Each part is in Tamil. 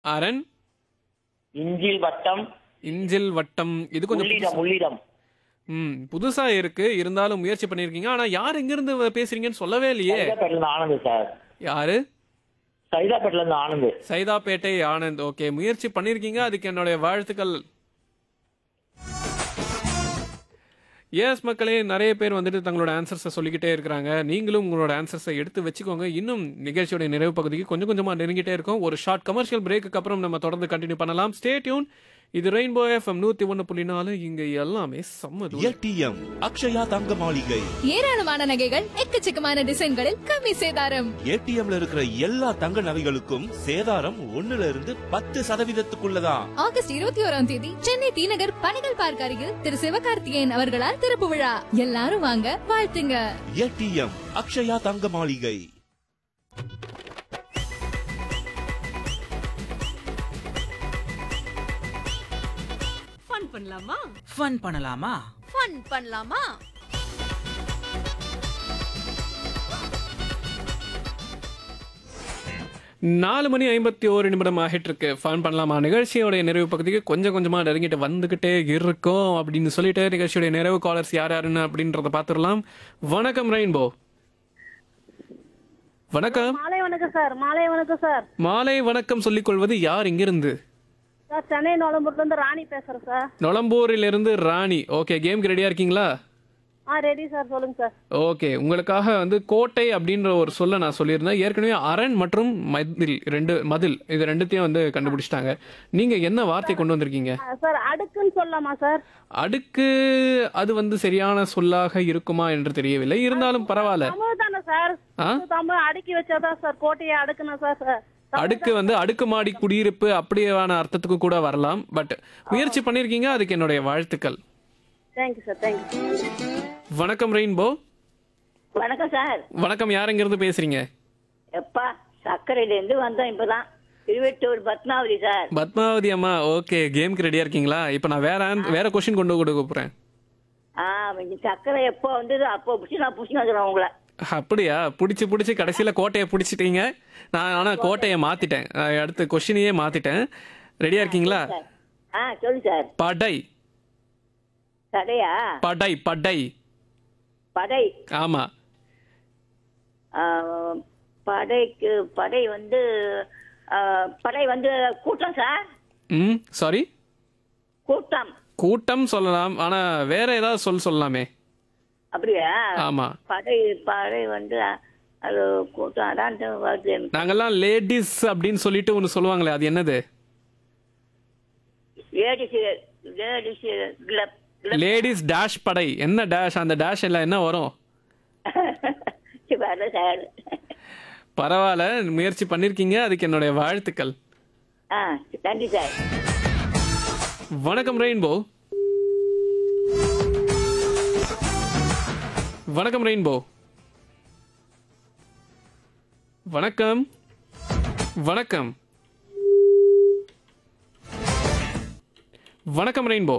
அரண் இஞ்சில் வட்டம் இஞ்சில் வட்டம் இது கொஞ்சம் உள்ளிடம் உள்ளிடம் ம் புதுசா இருக்கு இருந்தாலும் முயற்சி பண்ணிருக்கீங்க ஆனா யார் எங்க இருந்து பேசுறீங்கன்னு சொல்லவே இல்லையே சைதாப்பேட்டில இருந்து ஆனந்த் சார் யாரு சைதாப்பேட்டில இருந்து ஆனந்த் சைதாப்பேட்டை ஆனந்த் ஓகே முயற்சி பண்ணிருக்கீங்க அதுக்கு என்னுடைய வாழ்த்துக்கள் எஸ் மக்களே நிறைய பேர் வந்துட்டு தங்களோட ஆன்சர்ஸை சொல்லிக்கிட்டே இருக்கிறாங்க நீங்களும் உங்களோட ஆன்சர்ஸை எடுத்து வச்சுக்கோங்க இன்னும் நிகழ்ச்சியோட நிறைவு பகுதிக்கு கொஞ்சம் கொஞ்சமாக நெருங்கிட்டே இருக்கும் ஒரு ஷார்ட் கமர்ஷியல் பிரேக்குக்கு அப்புறம் நம்ம தொடர்ந்து கண்டினியூ பண்ணலாம் ஸ்டே டியூன் இது ரெயின்போ எஃப்எம் நூற்றி ஒன்று புள்ளி நாலு இங்கே எல்லாமே செம்ம தூரம். ஏடிஎம் அக்ஷயா தங்க மாளிகை ஏராளமான நகைகள் எக்கச்சக்கமான டிசைன்களில் கம்மி சேதாரம் ஏடிஎம்ல இருக்கிற எல்லா தங்க நகைகளுக்கும் சேதாரம் ஒண்ணுல இருந்து பத்து சதவீதத்துக்குள்ளதான் ஆகஸ்ட் இருபத்தி ஓராம் தேதி சென்னை டி நகர் பணிகள் பார்க் அருகில் திரு சிவகார்த்திகேயன் அவர்களால் திறப்பு விழா எல்லாரும் வாங்க வாழ்த்துங்க ஏடிஎம் அக்ஷயா தங்க மாளிகை ஃபன் பண்ணலாமா ஃபன் பண்ணலாமா ஃபன் பண்ணலாமா நாலு மணி ஐம்பத்தி ஓரு நிமிடம் ஆகிட்டு இருக்கு ஃபன் பண்ணலாமா நிகழ்ச்சியோடைய நிறைவு பகுதிக்கு கொஞ்சம் கொஞ்சமாக நெருங்கிட்டு வந்துகிட்டே இருக்கோம் அப்படின்னு சொல்லிட்டு நிகழ்ச்சியோடைய நிறைவு காலர்ஸ் யார் யாருன்னு அப்படின்றத பார்த்துடலாம் வணக்கம் ரெயின்போ வணக்கம் மாலை வணக்கம் சார் மாலை வணக்கம் சார் மாலை வணக்கம் சொல்லிக் கொள்வது யார் இங்கிருந்து சார் சென்னை நோலம்பூர்ல இருந்து ராணி பேசுறேன் சார் நொளம்பூரிலிருந்து ராணி ஓகே கேம்க்கு ரெடியா இருக்கீங்களா ஆ ரெடி சார் சொல்லுங்க சார் ஓகே உங்களுக்காக வந்து கோட்டை அப்படின்ற ஒரு சொல்ல நான் சொல்லியிருந்தேன் ஏற்கனவே அரண் மற்றும் மதில் ரெண்டு மதில் இது ரெண்டுத்தையும் வந்து கண்டுபிடிச்சிட்டாங்க நீங்க என்ன வார்த்தை கொண்டு வந்திருக்கீங்க ஆ, சார் அடுக்குன்னு சொல்லலாமா சார் அடுக்கு அது வந்து சரியான சொல்லாக இருக்குமா என்று தெரியவில்லை இருந்தாலும் பரவாயில்ல தமிழ் தானே சார் ஆ? தமிழ் அடுக்கி வச்சாதான் சார் கோட்டையை அடுக்கணும் சார் சார் அடுக்கு வந்து அடுக்குமாடி குடியிருப்பு அப்படியான அர்த்தத்துக்கு கூட வரலாம் பட் முயற்சி பண்ணியிருக்கீங்க அதுக்கு என்னுடைய வாழ்த்துக்கள் தேங்க்யூ சார் தேங்க்யூ வணக்கம் ரெயின்போ வணக்கம் சார் வணக்கம் யார் எங்கிருந்து பேசுறீங்க எப்பா சர்க்கரையில இருந்து வந்தோம் இப்பதான் திருவெட்டூர் பத்மாவதி சார் பத்மாவதி அம்மா ஓகே கேம்க்கு ரெடியா இருக்கீங்களா இப்போ நான் வேற an- வேற கொஸ்டின் கொண்டு கொடுக்க போறேன் ஆ இங்க சர்க்கரை எப்போ வந்தது அப்போ பிடிச்சி நான் பிடிச்சி வந்துடுறேன் உங்களை அப்படியா பிடிச்சி பிடிச்சி கடைசியில் கோட்டையை பிடிச்சிட்டீங்க நான் ஆனால் கோட்டையை மாத்திட்டேன் அஹ் அடுத்து கொஸ்டினையே மாத்திட்டேன் ரெடியா இருக்கீங்களா சார் ஆ சொல்லு சார் படை தடையா படை படை படை ஆமா ஆ, படைக்கு படை வந்து ஆ, படை வந்து கூட்டம் சார் ம் சாரி கூட்டம் கூட்டம் சொல்லலாம் ஆனா வேற ஏதாவது சொல் சொல்லலாமே அப்படியா ஆமா படை படை வந்து அது கூட்டம் அதான் வருது எனக்கு. நாங்கெல்லாம் லேடிஸ் அப்படின்னு சொல்லிட்டு ஒன்று சொல்லுவாங்களே அது என்னது ladies ladies club ladies dash படை என்ன டேஷ் அந்த டேஷ் எல்லாம் என்ன வரும் வரல சார் பரவாயில்ல முயற்சி பண்ணிருக்கீங்க அதுக்கு என்னுடைய வாழ்த்துக்கள் ஆ நன்றி சார் வணக்கம் ரெயின்போ வணக்கம் ரெயின்போ வணக்கம் வணக்கம் வணக்கம் ரெயின்போ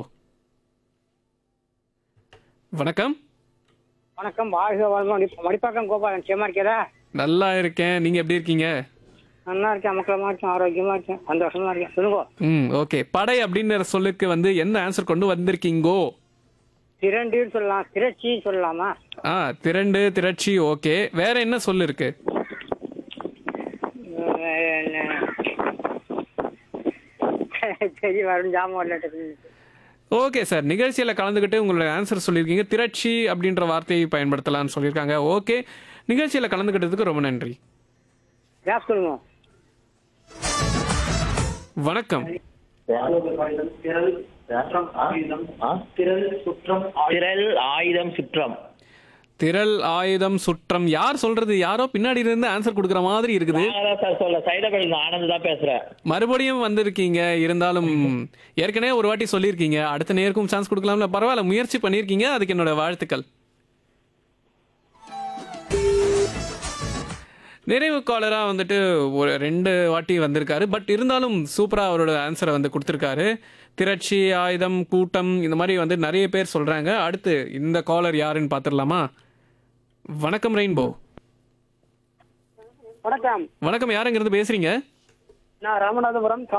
வணக்கம் வணக்கம் வாழ்க வாழ்க மடிப்பாக்கம் கோபாலன் சேமா இருக்கிறா நல்லா இருக்கேன் நீங்க எப்படி இருக்கீங்க நல்லா இருக்கேன் மக்களமா இருக்கேன் ஆரோக்கியமா இருக்கேன் சந்தோஷமா இருக்கேன் சொல்லுங்க ம் ஓகே படை அப்படின்ற சொல்லுக்கு வந்து என்ன ஆன்சர் கொண்டு வந்திருக்கீங்கோ திரண்டுன்னு சொல்லலாம் திரட்சி சொல்லலாமா ஆ திரண்டு திரட்சி ஓகே வேற என்ன சொல்லு இருக்கு உம், வேற என்ன? சரி வரும் ஜாமான் வரல ஓகே சார் நிகழ்ச்சியில் கலந்துக்கிட்டு உங்களோட ஆன்சர் சொல்லியிருக்கீங்க திரட்சி அப்படின்ற வார்த்தையை பயன்படுத்தலாம்னு சொல்லியிருக்காங்க ஓகே நிகழ்ச்சியில் கலந்துக்கிட்டதுக்கு ரொம்ப நன்றி கேப் சொல்லுங்க வணக்கம் திரள் ஆயுதம் சுற்றம் திரள் ஆயுதம் சுற்றம் யார் சொல்றது யாரோ பின்னாடி இருந்து ஆன்சர் கொடுக்குற மாதிரி இருக்குது நாங்க தான் சார் சொல்ல சைதாப்பேட்டில ஆனந்த் தான் பேசுறேன் மறுபடியும் வந்திருக்கீங்க இருந்தாலும் ஏற்கனவே ஒரு வாட்டி சொல்லியிருக்கீங்க அடுத்த நேருக்கும் சான்ஸ் கொடுக்கலாம்ல பரவாயில்ல முயற்சி பண்ணியிருக்கீங்க அதுக்கு என்னோட வாழ்த்துக்கள் நிறைவு காலராக வந்துட்டு ஒரு ரெண்டு வாட்டி வந்திருக்காரு பட் இருந்தாலும் சூப்பராக அவரோட ஆன்சரை வந்து கொடுத்துருக்காரு திரட்சி ஆயுதம் கூட்டம் இந்த மாதிரி வந்து நிறைய பேர் சொல்கிறாங்க அடுத்து இந்த காலர் யாருன்னு பார்த்துடலாமா வணக்கம் ரெயின்போ வணக்கம் வணக்கம் யாருங்கிறது பேசுறீங்க நான் ராமநாதபுரம்